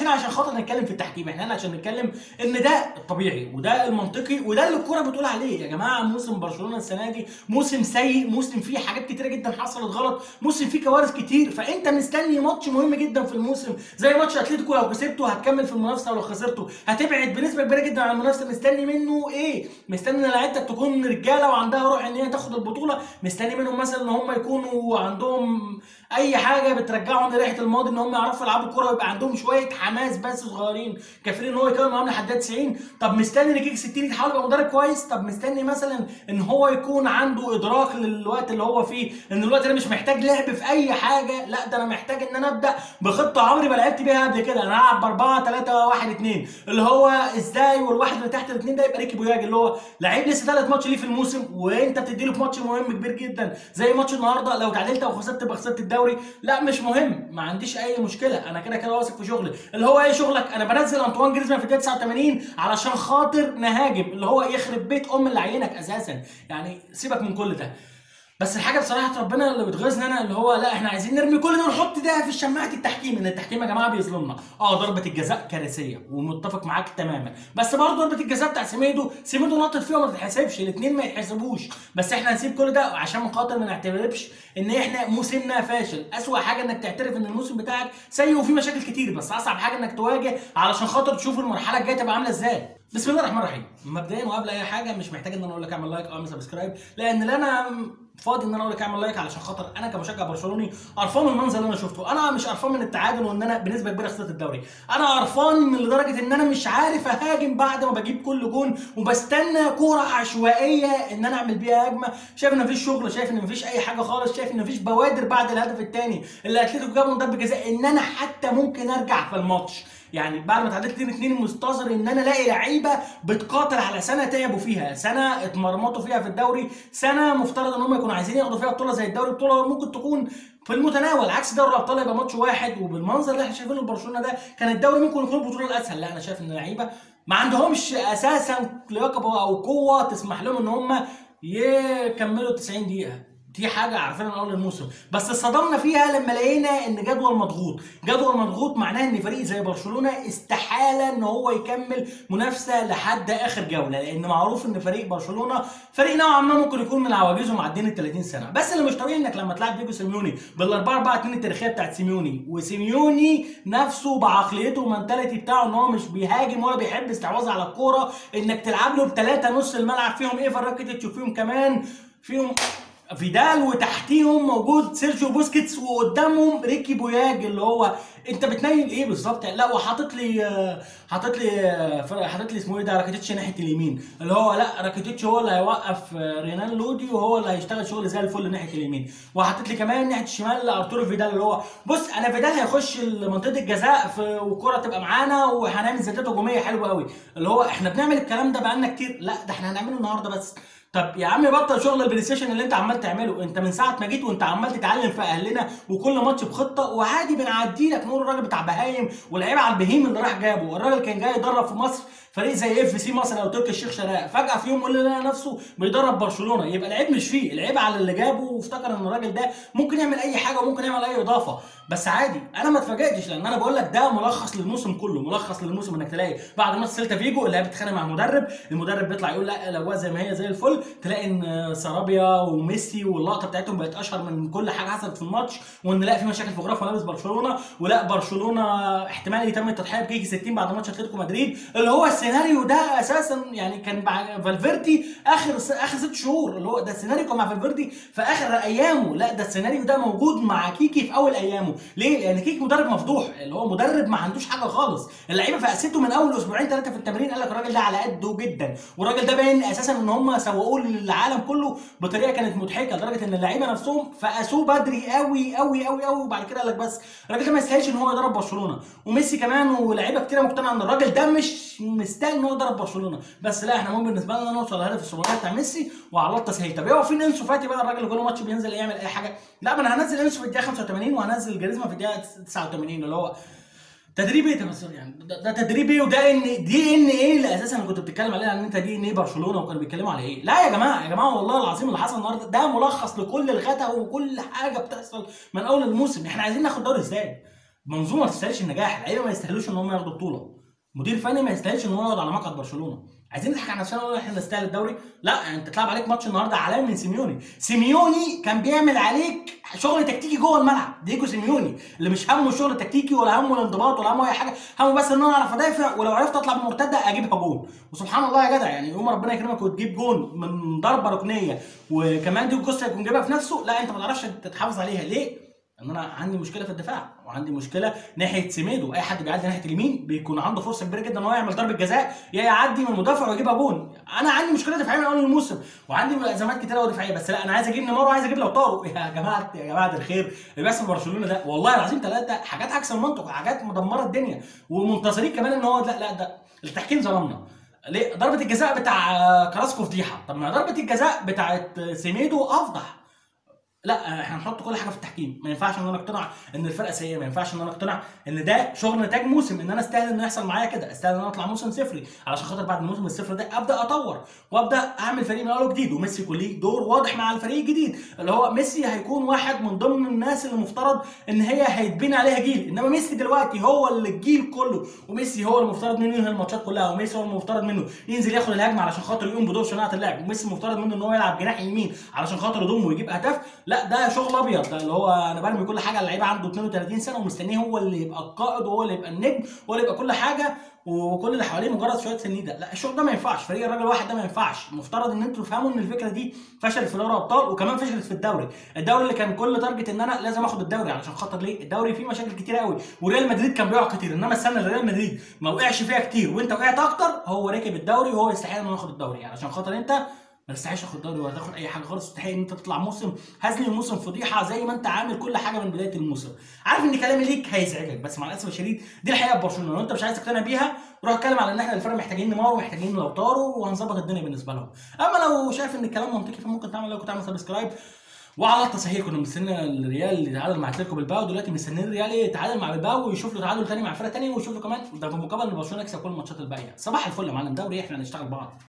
هنا عشان خاطر نتكلم في التحكيم احنا هنا عشان نتكلم ان ده الطبيعي وده المنطقي وده اللي الكوره بتقول عليه يا جماعه موسم برشلونه السنه دي موسم سيء موسم فيه حاجات كتيره جدا حصلت غلط موسم فيه كوارث كتير فانت مستني ماتش مهم جدا في الموسم زي ماتش اتلتيكو لو كسبته هتكمل في المنافسه ولو خسرته هتبعد بنسبه كبيره جدا عن المنافسه مستني منه ايه مستني ان لعيبتك تكون رجاله وعندها روح ان هي تاخد البطوله مستني منهم مثلا ان هم يكونوا عندهم اي حاجه بترجعهم لريحه الماضي ان هم يعرفوا يلعبوا كوره ويبقى عندهم شويه حماس بس صغيرين كافيين ان هو يكمل معاهم لحد 90 طب مستني ان كيك 60 يتحول يبقى مدرب كويس طب مستني مثلا ان هو يكون عنده ادراك للوقت اللي هو فيه ان الوقت ده مش محتاج لعب في اي حاجه لا ده انا محتاج ان انا ابدا بخطه عمري ما لعبت بيها قبل كده انا هلعب ب 4 3 1 2 اللي هو ازاي والواحد اللي تحت الاثنين ده يبقى ريكي بوياج اللي هو لعيب لسه ثلاث ماتش ليه في الموسم وانت بتديله في ماتش مهم كبير جدا زي ماتش النهارده لو تعادلت او خسرت يبقى خسرت الدوري لا مش مهم ما عنديش اي مشكله انا كده كده واثق في شغلي اللي هو ايه شغلك انا بنزل انطوان جريزمان في الدقيقه 89 علشان خاطر نهاجم اللي هو يخرب بيت ام اللي عينك اساسا يعني سيبك من كل ده بس الحاجه بصراحه ربنا اللي بتغيظني انا اللي هو لا احنا عايزين نرمي كل ده ونحط ده في شماعه التحكيم ان التحكيم يا جماعه بيظلمنا اه ضربه الجزاء كارثيه ومتفق معاك تماما بس برضه ضربه الجزاء بتاع سيميدو سيميدو نطت فيها وما تتحسبش الاثنين ما يتحسبوش بس احنا هنسيب كل ده عشان خاطر ما نعتبرش ان احنا موسمنا فاشل اسوأ حاجه انك تعترف ان الموسم بتاعك سيء وفيه مشاكل كتير بس اصعب حاجه انك تواجه علشان خاطر تشوف المرحله الجايه تبقى عامله ازاي بسم الله الرحمن الرحيم مبدئيا وقبل اي حاجه مش محتاج ان انا اقول لك اعمل لايك او اعمل سبسكرايب لان لا انا فاضي ان انا اقول لك اعمل لايك علشان خاطر انا كمشجع برشلوني قرفان من المنظر اللي انا شفته انا مش قرفان من التعادل وان انا بنسبه كبيره خسرت الدوري انا قرفان من لدرجه ان انا مش عارف اهاجم بعد ما بجيب كل جون وبستنى كوره عشوائيه ان انا اعمل بيها هجمه شايف ان مفيش شغل شايف ان مفيش اي حاجه خالص شايف ان مفيش بوادر بعد الهدف الثاني اللي اتلتيكو جابه ضربه جزاء ان انا حتى ممكن ارجع في الماتش يعني بعد ما تعادلت 2 2 مستظهر ان انا الاقي لعيبه بتقاتل على سنه تعبوا فيها سنه اتمرمطوا فيها في الدوري سنه مفترض ان هم يكونوا عايزين ياخدوا فيها بطوله زي الدوري بطوله ممكن تكون في المتناول عكس دوري الابطال يبقى ماتش واحد وبالمنظر اللي احنا شايفينه لبرشلونه ده كان الدوري ممكن يكون البطوله الاسهل لا انا شايف ان اللعيبه ما عندهمش اساسا لياقه او قوه تسمح لهم ان هم يكملوا 90 دقيقه دي حاجه عارفينها من اول الموسم بس اتصدمنا فيها لما لقينا ان جدول مضغوط جدول مضغوط معناه ان فريق زي برشلونه استحاله ان هو يكمل منافسه لحد اخر جوله لان معروف ان فريق برشلونه فريق نوعا ما ممكن يكون من عواجيزه معدين ال 30 سنه بس اللي مش طبيعي انك لما تلعب ديجو سيميوني بال 4 4 2 التاريخيه بتاعت سيميوني وسيميوني نفسه بعقليته والمنتاليتي بتاعه ان هو مش بيهاجم ولا بيحب استحواذ على الكوره انك تلعب له بثلاثه نص الملعب فيهم ايفر راكيتيتش وفيهم كمان فيهم فيدال وتحتيهم موجود سيرجيو بوسكيتس وقدامهم ريكي بوياج اللي هو انت بتنيل ايه بالظبط لا وحاطط لي حاطط لي حاطط لي اسمه ايه ده راكيتيتش ناحيه اليمين اللي هو لا راكيتيتش هو اللي هيوقف رينان لودي وهو اللي هيشتغل شغل زي الفل ناحيه اليمين وحاطط لي كمان ناحيه الشمال ارتورو فيدال اللي هو بص انا فيدال هيخش منطقه الجزاء في والكره تبقى معانا وهنعمل زيادات هجوميه حلوه قوي اللي هو احنا بنعمل الكلام ده بقالنا كتير لا ده احنا هنعمله النهارده بس طب يا عم بطل شغل البلاي ستيشن اللي انت عمال تعمله انت من ساعه ما جيت وانت عمال تتعلم في اهلنا وكل ماتش بخطه وعادي بنعدي لك نقول الراجل بتاع بهايم واللعيبه على البهيم اللي راح جابه الراجل كان جاي يدرب في مصر فريق زي اف سي مصر او تركي الشيخ شراء فجاه في يوم يقول لنا نفسه بيدرب برشلونه يبقى العيب مش فيه العيب على اللي جابه وافتكر ان الراجل ده ممكن يعمل اي حاجه وممكن يعمل اي اضافه بس عادي انا ما اتفاجئتش لان انا بقول لك ده ملخص للموسم كله ملخص للموسم انك تلاقي بعد ماتش سيلتا فيجو اللي بتتخانق مع المدرب المدرب بيطلع يقول لا الاجواء زي ما هي زي الفل تلاقي ان سارابيا وميسي واللقطه بتاعتهم بقت اشهر من كل حاجه حصلت في الماتش وان لا في مشاكل في غرف ملابس برشلونه ولا برشلونه احتمال يتم التضحيه بكيكي 60 بعد ماتش اتلتيكو مدريد اللي هو السيناريو ده اساسا يعني كان مع فالفيردي اخر اخر ست شهور اللي هو ده السيناريو كان مع فالفيردي في اخر ايامه لا ده السيناريو ده موجود مع كيكي في اول ايامه ليه؟ لان كيكي مدرب مفضوح اللي هو مدرب ما عندوش حاجه خالص اللعيبه فقسته من اول اسبوعين ثلاثه في التمرين قال لك الراجل ده على قده جدا والراجل ده باين اساسا ان هم سوقوه للعالم كله بطريقه كانت مضحكه لدرجه ان اللعيبه نفسهم فقسوه بدري قوي قوي قوي قوي وبعد كده قال لك بس الراجل ده ما يستاهلش ان هو يدرب برشلونه وميسي كمان ولاعيبه كتيره مقتنعه ان الراجل ده مش مستاهل ان هو يدرب برشلونه بس لا احنا مهم بالنسبه لنا نوصل للهدف الصغير بتاع ميسي وعلى الله التسهيل طب هو فين انسو فاتي بقى الراجل اللي كل ماتش بينزل يعمل اي حاجه لا ما انا هنزل انسو في الدقيقه 85 وهنزل جاريزما في الدقيقه 89 اللي هو تدريب ايه ده يعني ده, ده تدريب ايه وده ان دي ان ايه اللي اساسا كنت بتتكلم عليه ان انت دي ان ايه برشلونه وكانوا بيتكلموا على ايه لا يا جماعه يا جماعه والله العظيم اللي حصل النهارده ده ملخص لكل الغتا وكل حاجه بتحصل من اول الموسم احنا عايزين ناخد دوري ازاي منظومه ما تستاهلش النجاح اللعيبه ما يستاهلوش ان هم ياخدوا بطوله مدير فني ما يستاهلش ان هو يقعد على مقعد برشلونه عايزين نضحك على نفسنا ونقول احنا نستاهل الدوري لا انت تلعب عليك ماتش النهارده عالمي من سيميوني سيميوني كان بيعمل عليك شغل تكتيكي جوه الملعب ديجو سيميوني اللي مش همه شغل تكتيكي ولا همه الانضباط ولا همه اي حاجه همه بس ان انا اعرف ادافع ولو عرفت اطلع بالمرتده اجيبها جون وسبحان الله يا جدع يعني يوم ربنا يكرمك وتجيب جون من ضربه ركنيه وكمان ديجو كوستا يكون جايبها في نفسه لا انت ما تعرفش تتحافظ عليها ليه؟ ان انا عندي مشكله في الدفاع وعندي مشكله ناحيه سيميدو اي حد بيعدي ناحيه اليمين بيكون عنده فرصه كبيره جدا ان هو يعمل ضربه جزاء يا يعدي من المدافع ويجيبها جون انا عندي مشكله دفاعيه من اول الموسم وعندي ازمات كتيره قوي دفاعيه بس لا انا عايز اجيب نيمار وعايز اجيب لوتارو يا جماعه يا جماعه الخير اللي بيحصل في برشلونه ده والله العظيم ثلاثه حاجات عكس المنطق وحاجات مدمره الدنيا ومنتظرين كمان ان هو لا لا ده التحكيم ظلمنا ليه ضربه الجزاء بتاع كراسكو فضيحه طب ما ضربه الجزاء بتاعت سيميدو افضح لا احنا هنحط كل حاجه في التحكيم ما ينفعش ان انا اقتنع ان الفرقه سيئه ما ينفعش ان انا اقتنع ان ده شغل نتاج موسم ان انا استاهل ان يحصل معايا كده استاهل ان انا اطلع موسم صفري علشان خاطر بعد الموسم الصفر ده ابدا اطور وابدا اعمل فريق من اول وجديد وميسي يكون ليه دور واضح مع الفريق الجديد اللي هو ميسي هيكون واحد من ضمن الناس اللي المفترض ان هي هيتبني عليها جيل انما ميسي دلوقتي هو اللي الجيل كله وميسي هو المفترض منه ينهي الماتشات كلها وميسي هو المفترض منه ينزل ياخد الهجمه علشان خاطر يقوم بدور صناعه اللعب وميسي المفترض منه ان هو يلعب جناح يمين علشان خاطر يضم ويجيب اهداف لا ده شغل ابيض ده اللي هو انا برمي كل حاجه على اللعيبه عنده 32 سنه ومستنيه هو اللي يبقى القائد وهو اللي يبقى النجم وهو اللي يبقى كل حاجه وكل اللي حواليه مجرد شويه سنيده لا الشغل ده ما ينفعش فريق الراجل الواحد ده ما ينفعش المفترض ان انتوا تفهموا ان الفكره دي فشلت في دوري ابطال وكمان فشلت في الدوري الدوري اللي كان كل تارجت ان انا لازم اخد الدوري علشان خاطر ليه الدوري فيه مشاكل كتير قوي وريال مدريد كان بيقع كتير انما السنه اللي ريال مدريد ما وقعش فيها كتير وانت وقعت اكتر هو ركب الدوري وهو يستحق انه ياخد الدوري علشان خاطر انت ما تستحقش تاخد دوري ولا تاخد اي حاجه خالص تستحق ان انت تطلع موسم هزلي وموسم فضيحه زي ما انت عامل كل حاجه من بدايه الموسم عارف ان كلامي ليك هيزعجك بس مع الاسف الشديد دي الحقيقه في برشلونه لو انت مش عايز تقتنع بيها روح اتكلم على ان احنا الفرق محتاجين نيمار ومحتاجين لوتارو وهنظبط الدنيا بالنسبه لهم اما لو شايف ان الكلام منطقي فممكن تعمل لايك وتعمل سبسكرايب وعلى التصحيح كنا مستنيين الريال اللي يتعادل مع اتلتيكو بالباو دلوقتي مستنيين الريال يتعادل مع بالباو ويشوف له تعادل تاني مع فرقه تانيه ويشوف له كمان ده في مقابل ان برشلونه يكسب كل الماتشات الباقيه صباح الفل يا معلم دوري احنا هنشتغل بعض